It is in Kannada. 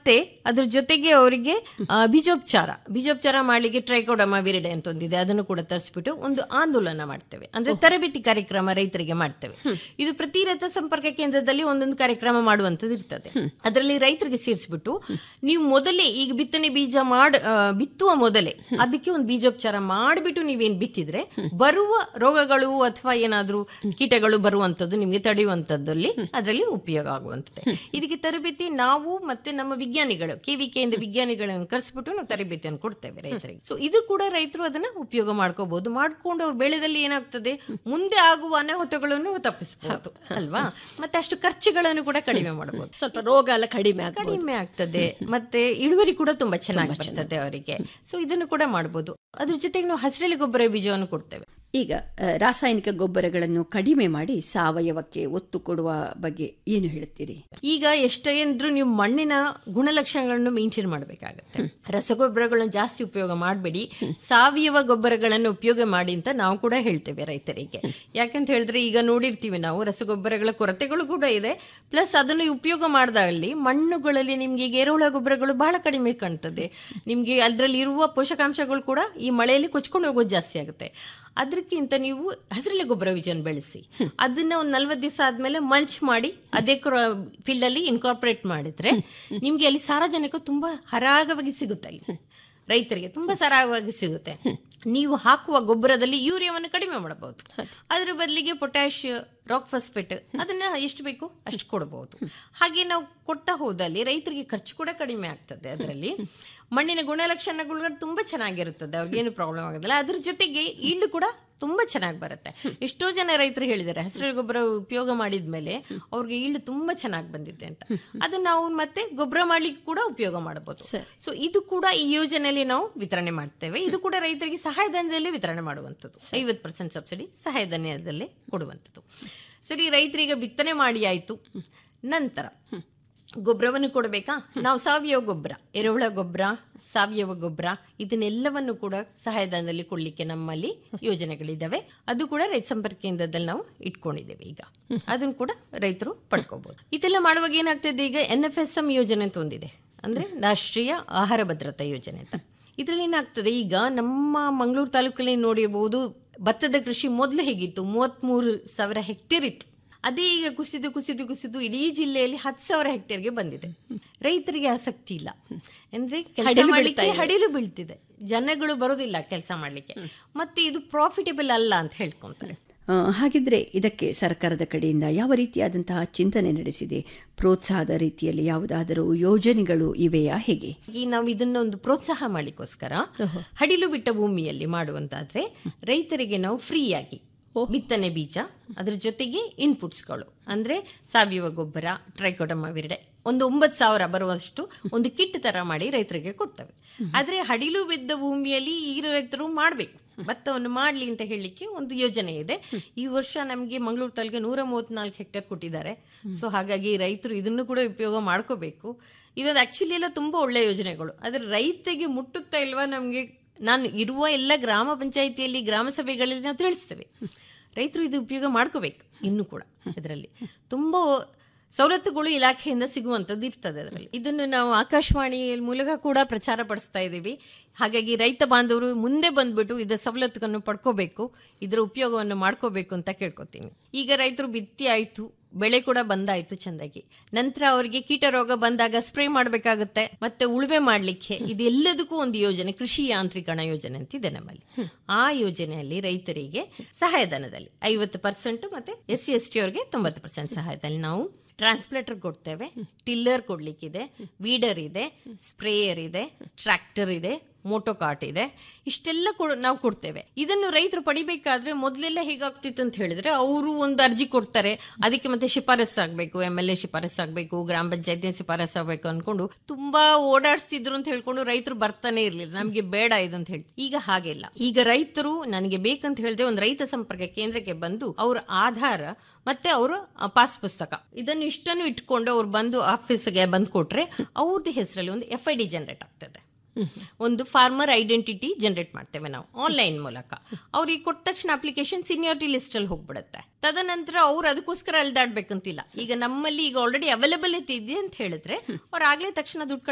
ಮತ್ತೆ ಅದ್ರ ಜೊತೆಗೆ ಅವರಿಗೆ ಆ, ಬೀಜೋಪಚಾರ ಬೀಜೋಪಚಾರ ಮಾಡ್ಲಿಕ್ಕೆ ಟ್ರೈಕೋಡಮ ವಿರಿಡೆ ಅಂತ ಒಂದಿದೆ ಅದನ್ನು ಕೂಡ ತರಿಸ್ಬಿಟ್ಟು ಒಂದು ಆಂದೋಲನ ಮಾಡ್ತೇವೆ ಅಂದ್ರೆ ತರಬೇತಿ ಕಾರ್ಯಕ್ರಮ ರೈತರಿಗೆ ಮಾಡ್ತೇವೆ ಇದು ಪ್ರತಿ ರಥ ಸಂಪರ್ಕ ಕೇಂದ್ರದಲ್ಲಿ ಒಂದೊಂದು ಕಾರ್ಯಕ್ರಮ ಮಾಡುವಂತದ್ದು ಇರ್ತದೆ ಅದರಲ್ಲಿ ರೈತರಿಗೆ ಸೇರಿಸ್ಬಿಟ್ಟು ನೀವು ಮೊದಲೇ ಈಗ ಬಿತ್ತನೆ ಬೀಜ ಮಾಡ್ ಆ, ಬಿತ್ತುವ ಮೊದಲೇ ಅದಕ್ಕೆ ಒಂದು ಬೀಜೋಪಚಾರ ಮಾಡಿಬಿಟ್ಟು ನೀವೇನ್ ಬಿತ್ತಿದ್ರೆ ಬರುವ ರೋಗಗಳು ಅಥವಾ ಏನಾದ್ರೂ ಕೀಟಗಳು ಬರುವಂತದ್ದು ನಿಮ್ಗೆ ತಡೆಯುವಂತದ್ದಲ್ಲಿ ಅದರಲ್ಲಿ ಉಪಯೋಗ ಆಗುವಂತದೆ ಇದಕ್ಕೆ ತರಬೇತಿ ನಾವು ಮತ್ತೆ ನಮ್ಮ ವಿಜ್ಞಾನಿಗಳು ಕೆವಿಕೆಯಿಂದ ವಿಜ್ಞಾನಿಗಳನ್ನು ಕರೆಸ್ಬಿಟ್ಟು ನಾವು ತರಬೇತಿಯನ್ನು ಕೊಡ್ತೇವೆ ರೈತರಿಗೆ ಸೊ ಇದು ಕೂಡ ರೈತರು ಅದನ್ನ ಉಪಯೋಗ ಮಾಡ್ಕೋಬಹುದು ಮಾಡ್ಕೊಂಡು ಅವ್ರ ಬೆಳೆದಲ್ಲಿ ಏನಾಗ್ತದೆ ಮುಂದೆ ಆಗುವ ಅನಾಹುತಗಳನ್ನು ತಪ್ಪಿಸಬಹುದು ಅಲ್ವಾ ಮತ್ತೆ ಅಷ್ಟು ಖರ್ಚುಗಳನ್ನು ಕೂಡ ಕಡಿಮೆ ಮಾಡಬಹುದು ಸ್ವಲ್ಪ ರೋಗ ಎಲ್ಲ ಕಡಿಮೆ ಆಗ್ಬೋದು ಕಡಿಮೆ ಆಗ್ತದೆ ಮತ್ತೆ ಇಳುವರಿ ಕೂಡ ತುಂಬಾ ಚೆನ್ನಾಗಿ ಬರ್ತದೆ ಅವರಿಗೆ ಸೊ ಇದನ್ನು ಕೂಡ ಮಾಡಬಹುದು ಅದ್ರ ಜೊತೆಗೆ ನಾವು ಹಸಿರೆಲೆ ಗೊಬ್ಬರ ಬೀಜವನ್ನು ಕೊಡ್ತೇವೆ ಈಗ ಆ, ರಾಸಾಯನಿಕ ಗೊಬ್ಬರಗಳನ್ನು ಕಡಿಮೆ ಮಾಡಿ ಸಾವಯವಕ್ಕೆ ಒತ್ತು ಕೊಡುವ ಬಗ್ಗೆ ಏನು ಹೇಳುತ್ತೀರಿ ಈಗ ಎಷ್ಟೇ ಅಂದ್ರೂ ನೀವು ಮಣ್ಣಿನ ಗುಣಲಕ್ಷಣಗಳನ್ನು ಮೇಂಟೈನ್ ಮಾಡಬೇಕಾಗತ್ತೆ ರಸಗೊಬ್ಬರಗಳನ್ನು ಜಾಸ್ತಿ ಉಪಯೋಗ ಮಾಡಬೇಡಿ ಸಾವಯವ ಗೊಬ್ಬರಗಳನ್ನು ಉಪಯೋಗ ಮಾಡಿ ಅಂತ ನಾವು ಕೂಡ ಹೇಳ್ತೇವೆ ರೈತರಿಗೆ ಯಾಕಂತ ಹೇಳಿದ್ರೆ ಈಗ ನೋಡಿರ್ತೀವಿ ನಾವು ರಸಗೊಬ್ಬರಗಳ ಕೊರತೆಗಳು ಕೂಡ ಇದೆ ಪ್ಲಸ್ ಅದನ್ನು ಉಪಯೋಗ ಮಾಡಿದಾಗಲಿ ಮಣ್ಣುಗಳಲ್ಲಿ ನಿಮ್ಗೆ ಈಗ ಎರೆಹುಳ ಗೊಬ್ಬರಗಳು ಬಹಳ ಕಡಿಮೆ ಕಾಣ್ತದೆ ನಿಮ್ಗೆ ಅದರಲ್ಲಿ ಇರುವ ಪೋಷಕಾಂಶಗಳು ಕೂಡ ಈ ಮಳೆಯಲ್ಲಿ ಕೊಚ್ಕೊಂಡು ಹೋಗೋದು ಜಾಸ್ತಿ ಆಗುತ್ತೆ ಅದಕ್ಕಿಂತ ನೀವು ಹಸಿರೆಲೆ ಗೊಬ್ಬರ ಬೀಜನ ಬೆಳೆಸಿ ಅದನ್ನ ಒಂದು ನಲ್ವತ್ತು ದಿವಸ ಆದ್ಮೇಲೆ ಮಲ್ಚ್ ಮಾಡಿ ಅದೇ ಫೀಲ್ಡ್ ಅಲ್ಲಿ ಇನ್ಕಾರ್ಪೊರೇಟ್ ಮಾಡಿದ್ರೆ ನಿಮ್ಗೆ ಅಲ್ಲಿ ಸಾರಜನಕ ತುಂಬಾ ಹರಾಗವಾಗಿ ಸಿಗುತ್ತೆ ಅಲ್ಲಿ ರೈತರಿಗೆ ತುಂಬಾ ಸರಾಗವಾಗಿ ಸಿಗುತ್ತೆ ನೀವು ಹಾಕುವ ಗೊಬ್ಬರದಲ್ಲಿ ಯೂರಿಯಾವನ್ನು ಕಡಿಮೆ ಮಾಡಬಹುದು ಅದ್ರ ಬದಲಿಗೆ ಪೊಟ್ಯಾಶ್ ರಾಕ್ ಫಾಸ್ಫೇಟ್ ಅದನ್ನ ಎಷ್ಟು ಬೇಕು ಅಷ್ಟು ಕೊಡಬಹುದು ಹಾಗೆ ನಾವು ಕೊಡ್ತಾ ಹೋದಲ್ಲಿ ರೈತರಿಗೆ ಖರ್ಚು ಕೂಡ ಕಡಿಮೆ ಆಗ್ತದೆ ಅದರಲ್ಲಿ ಮಣ್ಣಿನ ಗುಣಲಕ್ಷಣಗಳು ತುಂಬಾ ಚೆನ್ನಾಗಿರುತ್ತದೆ ಅವ್ರಿಗೇನು ಪ್ರಾಬ್ಲಮ್ ಆಗೋದಿಲ್ಲ ಅದ್ರ ಜೊತೆಗೆ ಇಳ್ಳು ಕೂಡ ತುಂಬಾ ಚೆನ್ನಾಗಿ ಬರುತ್ತೆ ಎಷ್ಟೋ ಜನ ರೈತರು ಹೇಳಿದ್ದಾರೆ ಹಸಿರು ಗೊಬ್ಬರ ಉಪಯೋಗ ಮಾಡಿದ್ಮೇಲೆ ಅವ್ರಿಗೆ ಇಳ್ಳು ತುಂಬಾ ಚೆನ್ನಾಗಿ ಬಂದಿದೆ ಅಂತ ಅದನ್ನ ನಾವು ಮತ್ತೆ ಗೊಬ್ಬರ ಮಾಡ್ಲಿಕ್ಕೆ ಕೂಡ ಉಪಯೋಗ ಮಾಡಬಹುದು ಸೊ ಇದು ಕೂಡ ಈ ಯೋಜನೆಯಲ್ಲಿ ನಾವು ವಿತರಣೆ ಮಾಡ್ತೇವೆ ಇದು ಕೂಡ ರೈತರಿಗೆ ಸಹಾಯಧನದಲ್ಲಿ ವಿತರಣೆ ಮಾಡುವಂಥದ್ದು ಐವತ್ತು ಪರ್ಸೆಂಟ್ ಸಬ್ಸಿಡಿ ಸಹಾಯಧನದಲ್ಲೇ ಕೊಡುವಂಥದ್ದು ಸರಿ ರೈತರಿಗೆ ಬಿತ್ತನೆ ಮಾಡಿ ಆಯ್ತು ನಂತರ ಗೊಬ್ಬರವನ್ನು ಕೊಡಬೇಕಾ ನಾವು ಸಾವಯವ ಗೊಬ್ಬರ ಎರೆಹುಳ ಗೊಬ್ಬರ ಸಾವಯವ ಗೊಬ್ಬರ ಇದನ್ನೆಲ್ಲವನ್ನು ಕೂಡ ಸಹಾಯಧನದಲ್ಲಿ ಕೊಡ್ಲಿಕ್ಕೆ ನಮ್ಮಲ್ಲಿ ಯೋಜನೆಗಳಿದ್ದಾವೆ ಅದು ಕೂಡ ರೈತ ಸಂಪರ್ಕ ಕೇಂದ್ರದಲ್ಲಿ ನಾವು ಇಟ್ಕೊಂಡಿದ್ದೇವೆ ಈಗ ಅದನ್ನು ಕೂಡ ರೈತರು ಪಡ್ಕೋಬಹುದು ಇದೆಲ್ಲ ಮಾಡುವಾಗ ಏನಾಗ್ತದೆ ಈಗ ಎನ್ ಎಫ್ ಎಸ್ ಎಂ ಯೋಜನೆ ಅಂತ ಒಂದಿದೆ ಅಂದ್ರೆ ರಾಷ್ಟ್ರೀಯ ಆಹಾರ ಭದ್ರತಾ ಯೋಜನೆ ಅಂತ ಇದರಲ್ಲಿ ಏನಾಗ್ತದೆ ಈಗ ನಮ್ಮ ಮಂಗಳೂರು ತಾಲೂಕಲ್ಲಿ ನೋಡಿರಬಹುದು ಭತ್ತದ ಕೃಷಿ ಮೊದಲು ಹೇಗಿತ್ತು ಮೂವತ್ಮೂರು ಸಾವಿರ ಹೆಕ್ಟೇರ್ ಇತ್ತು ಅದೇ ಈಗ ಕುಸಿದು ಕುಸಿದು ಕುಸಿದು ಇಡೀ ಜಿಲ್ಲೆಯಲ್ಲಿ ಹತ್ತು ಸಾವಿರ ಹೆಕ್ಟೇರ್ಗೆ ಬಂದಿದೆ ರೈತರಿಗೆ ಆಸಕ್ತಿ ಇಲ್ಲ ಅಂದ್ರೆ ಕೆಲಸ ಮಾಡ್ಲಿಕ್ಕೆ ಹಡಿಲು ಬೀಳ್ತಿದೆ ಜನಗಳು ಬರೋದಿಲ್ಲ ಕೆಲಸ ಮಾಡ್ಲಿಕ್ಕೆ ಮತ್ತೆ ಇದು ಪ್ರಾಫಿಟೇಬಲ್ ಅಲ್ಲ ಅಂತ ಹೇಳ್ಕೊಂತಾರೆ ಆ, ಹಾಗಿದ್ರೆ ಇದಕ್ಕೆ ಸರ್ಕಾರದ ಕಡೆಯಿಂದ ಯಾವ ರೀತಿಯಾದಂತಹ ಚಿಂತನೆ ನಡೆಸಿದೆ ಪ್ರೋತ್ಸಾಹದ ರೀತಿಯಲ್ಲಿ ಯಾವುದಾದರೂ ಯೋಜನೆಗಳು ಇವೆಯಾ ಹೇಗೆ ಈ ನಾವು ಇದನ್ನ ಒಂದು ಪ್ರೋತ್ಸಾಹ ಮಾಡ್ಲಿಕ್ಕೋಸ್ಕರ ಹಡಿಲು ಬಿಟ್ಟ ಭೂಮಿಯಲ್ಲಿ ಮಾಡುವಂತಾದ್ರೆ ರೈತರಿಗೆ ನಾವು ಫ್ರೀಯಾಗಿ ಬಿತ್ತನೆ ಬೀಜ ಅದ್ರ ಜೊತೆಗೆ ಇನ್ಪುಟ್ಸ್ಗಳು ಅಂದ್ರೆ ಸಾವಯವ ಗೊಬ್ಬರ ಟ್ರೈಕೋಡಮ ವಿರಡೆ ಒಂದು ಒಂಬತ್ತು ಸಾವಿರ ಬರುವಷ್ಟು ಒಂದು ಕಿಟ್ ತರ ಮಾಡಿ ರೈತರಿಗೆ ಕೊಡ್ತವೆ ಆದ್ರೆ ಹಡಿಲು ಬಿದ್ದ ಭೂಮಿಯಲ್ಲಿ ಈ ರೈತರು ಮಾಡಬೇಕು ಭತ್ತವನ್ನು ಮಾಡ್ಲಿ ಅಂತ ಹೇಳಲಿಕ್ಕೆ ಒಂದು ಯೋಜನೆ ಇದೆ ಈ ವರ್ಷ ನಮಗೆ ಮಂಗಳೂರು ತಾಲೂಕಿಗೆ ನೂರ ಮೂವತ್ನಾಲ್ಕು ಹೆಕ್ಟೇರ್ ಕೊಟ್ಟಿದ್ದಾರೆ ಸೊ ಹಾಗಾಗಿ ರೈತರು ಇದನ್ನು ಕೂಡ ಉಪಯೋಗ ಮಾಡ್ಕೋಬೇಕು ಇದೊಂದು ಆಕ್ಚುಲಿ ಎಲ್ಲ ತುಂಬಾ ಒಳ್ಳೆ ಯೋಜನೆಗಳು ಆದ್ರೆ ರೈತಗೆ ಮುಟ್ಟುತ್ತಾ ಇಲ್ವಾ ನಮಗೆ ನಾನು ಇರುವ ಎಲ್ಲ ಗ್ರಾಮ ಪಂಚಾಯಿತಿಯಲ್ಲಿ ಗ್ರಾಮ ಸಭೆಗಳಲ್ಲಿ ನಾವು ತಿಳಿಸ್ತೇವೆ ರೈತರು ಇದು ಉಪಯೋಗ ಮಾಡ್ಕೋಬೇಕು ಇನ್ನು ಕೂಡ ಇದರಲ್ಲಿ ತುಂಬಾ ಸವಲತ್ತುಗಳು ಇಲಾಖೆಯಿಂದ ಸಿಗುವಂಥದ್ದು ಇರ್ತದೆ ಅದರಲ್ಲಿ ಇದನ್ನು ನಾವು ಆಕಾಶವಾಣಿ ಮೂಲಕ ಕೂಡ ಪ್ರಚಾರ ಪಡಿಸ್ತಾ ಇದ್ದೀವಿ ಹಾಗಾಗಿ ರೈತ ಬಾಂಧವರು ಮುಂದೆ ಬಂದ್ಬಿಟ್ಟು ಇದರ ಸವಲತ್ತುಗಳನ್ನು ಪಡ್ಕೋಬೇಕು ಇದರ ಉಪಯೋಗವನ್ನು ಮಾಡ್ಕೋಬೇಕು ಅಂತ ಕೇಳ್ಕೊತೀನಿ ಈಗ ರೈತರು ಬಿತ್ತಿ ಆಯ್ತು ಬೆಳೆ ಕೂಡ ಬಂದಾಯ್ತು ಚೆಂದಾಗಿ ನಂತರ ಅವರಿಗೆ ಕೀಟ ರೋಗ ಬಂದಾಗ ಸ್ಪ್ರೇ ಮಾಡಬೇಕಾಗುತ್ತೆ ಮತ್ತೆ ಉಳುಮೆ ಮಾಡಲಿಕ್ಕೆ ಇದೆಲ್ಲದಕ್ಕೂ ಒಂದು ಯೋಜನೆ ಕೃಷಿ ಯಾಂತ್ರೀಕರಣ ಯೋಜನೆ ಅಂತ ಇದೆ ನಮ್ಮಲ್ಲಿ ಆ ಯೋಜನೆಯಲ್ಲಿ ರೈತರಿಗೆ ಸಹಾಯಧನದಲ್ಲಿ ಐವತ್ತು ಪರ್ಸೆಂಟ್ ಮತ್ತೆ ಎಸ್ ಸಿ ಎಸ್ ಟಿ ಅವರಿಗೆ ತೊಂಬತ್ತು ಪರ್ಸೆಂಟ್ ಸಹಾಯದಲ್ಲಿ ನಾವು ಟ್ರಾನ್ಸ್ಪ್ಲೇಟರ್ ಕೊಡ್ತೇವೆ ಟಿಲ್ಲರ್ ಕೊಡ್ಲಿಕ್ಕಿದೆ ವೀಡರ್ ಇದೆ ಸ್ಪ್ರೇಯರ್ ಇದೆ ಟ್ರ್ಯಾಕ್ಟರ್ ಇದೆ ಮೋಟೋ ಕಾರ್ಟ್ ಇದೆ ಇಷ್ಟೆಲ್ಲ ಕೊಡ್- ನಾವು ಕೊಡ್ತೇವೆ ಇದನ್ನು ರೈತರು ಪಡಿಬೇಕಾದ್ರೆ ಮೊದಲೆಲ್ಲ ಹೇಗಾಗ್ತಿತ್ತು ಅಂತ ಹೇಳಿದ್ರೆ ಅವರು ಒಂದು ಅರ್ಜಿ ಕೊಡ್ತಾರೆ ಅದಕ್ಕೆ ಮತ್ತೆ ಶಿಫಾರಸ್ ಆಗಬೇಕು ಎಮ್ ಎಲ್ ಎ ಶಿಫಾರಸ್ ಆಗಬೇಕು ಗ್ರಾಮ ಪಂಚಾಯತಿ ಶಿಫಾರಸ್ ಆಗಬೇಕು ಅನ್ಕೊಂಡು ತುಂಬಾ ಓಡಾಡಿಸ್ತಿದ್ರು ಅಂತ ಹೇಳ್ಕೊಂಡು ರೈತರು ಬರ್ತಾನೆ ಇರ್ಲಿಲ್ಲ ನಮ್ಗೆ ಬೇಡ ಇದು ಅಂತ ಹೇಳಿ ಈಗ ಹಾಗೆಲ್ಲ ಈಗ ರೈತರು ನನಗೆ ಬೇಕಂತ ಹೇಳಿದ್ರೆ ಒಂದು ರೈತ ಸಂಪರ್ಕ ಕೇಂದ್ರಕ್ಕೆ ಬಂದು ಅವ್ರ ಆಧಾರ ಮತ್ತೆ ಅವರು ಪಾಸ್ ಪುಸ್ತಕ ಇದನ್ನು ಇಷ್ಟನ್ನು ಇಟ್ಕೊಂಡು ಅವ್ರು ಬಂದು ಆಫೀಸ್ಗೆ ಬಂದು ಕೊಟ್ರೆ ಅವ್ರದ್ದು ಹೆಸರಲ್ಲಿ ಒಂದು ಎಫ್ ಐ ಡಿ ಜನರೇಟ್ ಆಗ್ತದೆ ಒಂದು ಫಾರ್ಮರ್ ಐಡೆಂಟಿಟಿ ಜನರೇಟ್ ಮಾಡ್ತೇವೆ ನಾವು ಆನ್ಲೈನ್ ಮೂಲಕ ಅವ್ರಿಗೆ ಕೊಟ್ಟ ತಕ್ಷಣ ಅಪ್ಲಿಕೇಶನ್ ಸೀನಿಯಾರಿಟಿ ಲಿಸ್ಟ್ ಅಲ್ಲಿ ಹೋಗ್ಬಿಡುತ್ತೆ ತದನಂತರ ಅವ್ರು ಅದಕ್ಕೋಸ್ಕರ ಅಲ್ದಾಡ್ಬೇಕಂತಿಲ್ಲ ಈಗ ನಮ್ಮಲ್ಲಿ ಈಗ ಆಲ್ರೆಡಿ ಅವೈಲೇಬಲ್ ಇದೆ ಅಂತ ಹೇಳಿದ್ರೆ ಅವ್ರು ಆಗ್ಲೇ ತಕ್ಷಣ ದುಡ್ಡು